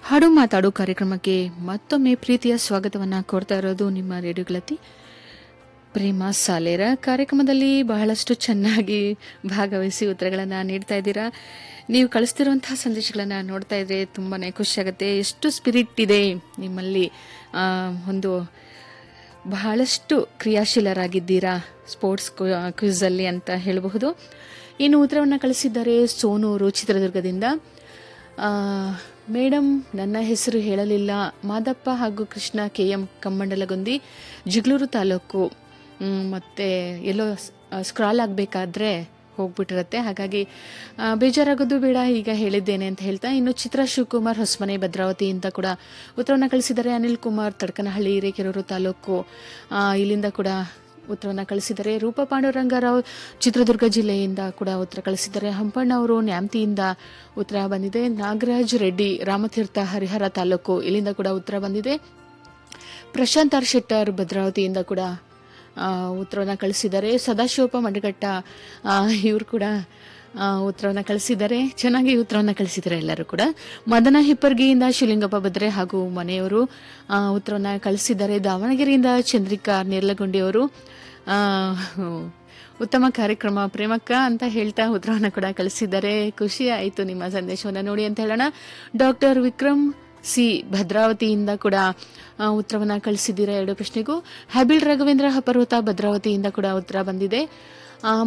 ಹಾಡು ಮಾತಾಡು ಕಾರ್ಯಕ್ರಮಕ್ಕೆ ಮತ್ತೊಮ್ಮೆ ಪ್ರೀತಿಯ ಸ್ವಾಗತವನ್ನು ಕೋರ್ತಾ ಇರೋದು ನಿಮ್ಮ ರೇಡಿಯೋ ಗೆಳತಿ ಪ್ರೇಮ ಸಾಲೇರ ಕಾರ್ಯಕ್ರಮದಲ್ಲಿ ಬಹಳಷ್ಟು ಚೆನ್ನಾಗಿ ಭಾಗವಹಿಸಿ ಉತ್ತರಗಳನ್ನು ನೀಡ್ತಾ ಇದ್ದೀರಾ ನೀವು ಕಳಿಸ್ತಿರುವಂತಹ ಸಂದೇಶಗಳನ್ನು ನೋಡ್ತಾ ಇದ್ರೆ ತುಂಬಾ ಖುಷಿಯಾಗುತ್ತೆ ಎಷ್ಟು ಸ್ಪಿರಿಟ್ ಇದೆ ನಿಮ್ಮಲ್ಲಿ ಆ, ಒಂದು ಬಹಳಷ್ಟು ಕ್ರಿಯಾಶೀಲರಾಗಿದ್ದೀರಾ ಸ್ಪೋರ್ಟ್ಸ್ ಕ್ವಿಝಲ್ಲಿ ಅಂತ ಹೇಳಬಹುದು ಇನ್ನು ಉತ್ತರವನ್ನು ಕಳಿಸಿದ್ದಾರೆ ಸೋನೂರು ಚಿತ್ರದುರ್ಗದಿಂದ ಆ, ಮೇಡಮ್ ನನ್ನ ಹೆಸರು ಹೇಳಲಿಲ್ಲ ಮಾದಪ್ಪ ಹಾಗೂ ಕೃಷ್ಣ ಕೆ ಎಂ ಕಮ್ಮಂಡಲಗುಂದಿ ಜಿಗ್ಲೂರು ತಾಲೂಕು ಮ್, ಮತ್ತೆ ಎಲ್ಲೋ ಸ್ಕ್ರಾಲ್ ಆಗಬೇಕಾದ್ರೆ ಹೋಗ್ಬಿಟ್ಟಿರತ್ತೆ ಹಾಗಾಗಿ ಆ, ಬೇಜಾರಾಗೋದು ಬೇಡ ಈಗ ಹೇಳಿದ್ದೇನೆ ಅಂತ ಹೇಳ್ತಾ ಇನ್ನು ಚಿತ್ರ ಶಿವಕುಮಾರ್ ಹೊಸಮನೆ ಭದ್ರಾವತಿಯಿಂದ ಕೂಡ ಉತ್ತರವನ್ನು ಕಳಿಸಿದ್ದಾರೆ ಅನಿಲ್ ಕುಮಾರ್ ತಡ್ಕನಹಳ್ಳಿ ಹಿರೇಕೆರೂರು ತಾಲೂಕು ಆ, ಇಲ್ಲಿಂದ ಕೂಡ ಉತ್ತರವನ್ನು ಕಳಿಸಿದ್ದಾರೆ ರೂಪ ಪಾಂಡುರಂಗರಾವ್ ಚಿತ್ರದುರ್ಗ ಜಿಲ್ಲೆಯಿಂದ ಕೂಡ ಉತ್ತರ ಕಳಿಸಿದ್ದಾರೆ ಹಂಪಣ್ಣ ಅವರು ನ್ಯಾಮ್ತಿಯಿಂದ ಉತ್ತರ ಬಂದಿದೆ ನಾಗರಾಜ್ ರೆಡ್ಡಿ ರಾಮತೀರ್ಥ ಹರಿಹರ ತಾಲೂಕು ಇಲ್ಲಿಂದ ಕೂಡ ಉತ್ತರ ಬಂದಿದೆ ಪ್ರಶಾಂತ್ ಆರ್ ಶೆಟ್ಟರ್ ಭದ್ರಾವತಿಯಿಂದ ಕೂಡ ಉತ್ತರವನ್ನು ಕಳಿಸಿದ್ದಾರೆ ಸದಾಶಿವಪ್ಪ ಮಂಡಗಟ್ಟ ಇವರು ಕೂಡ ಉತ್ತರವನ್ನು ಕಳಿಸಿದ್ದಾರೆ ಚೆನ್ನಾಗಿ ಉತ್ತರವನ್ನು ಕಳಿಸಿದ್ದಾರೆ ಎಲ್ಲರೂ ಕೂಡ ಮದನ ಹಿಪ್ಪರ್ಗಿಯಿಂದ ಶಿಲಿಂಗಪ್ಪ ಬದ್ರೆ ಹಾಗೂ ಮನೆಯವರು ಉತ್ತರವನ್ನು ಕಳಿಸಿದ್ದಾರೆ ದಾವಣಗೆರೆಯಿಂದ ಚಂದ್ರಿಕಾ ನೇರ್ಲಗುಂಡಿಯವರು ಆ, ಉತ್ತಮ ಕಾರ್ಯಕ್ರಮ ಪ್ರೇಮಕ್ಕ ಅಂತ ಹೇಳ್ತಾ ಉತ್ತರವನ್ನು ಕೂಡ ಕಳಿಸಿದ್ದಾರೆ ಖುಷಿ ಆಯಿತು ನಿಮ್ಮ ಸಂದೇಶವನ್ನು ನೋಡಿ ಅಂತ ಹೇಳೋಣ ಡಾಕ್ಟರ್ ವಿಕ್ರಮ್ ಸಿ ಭದ್ರಾವತಿಯಿಂದ ಕೂಡ ಆ, ಉತ್ತರವನ್ನು ಕಳಿಸಿದ್ದೀರಾ ಎರಡು ಪ್ರಶ್ನೆಗೂ ಹ್ಯಾಬಿಲ್ ರಾಘವೇಂದ್ರ ಪರ್ವತ ಭದ್ರಾವತಿಯಿಂದ ಕೂಡ ಉತ್ತರ ಬಂದಿದೆ ಆ,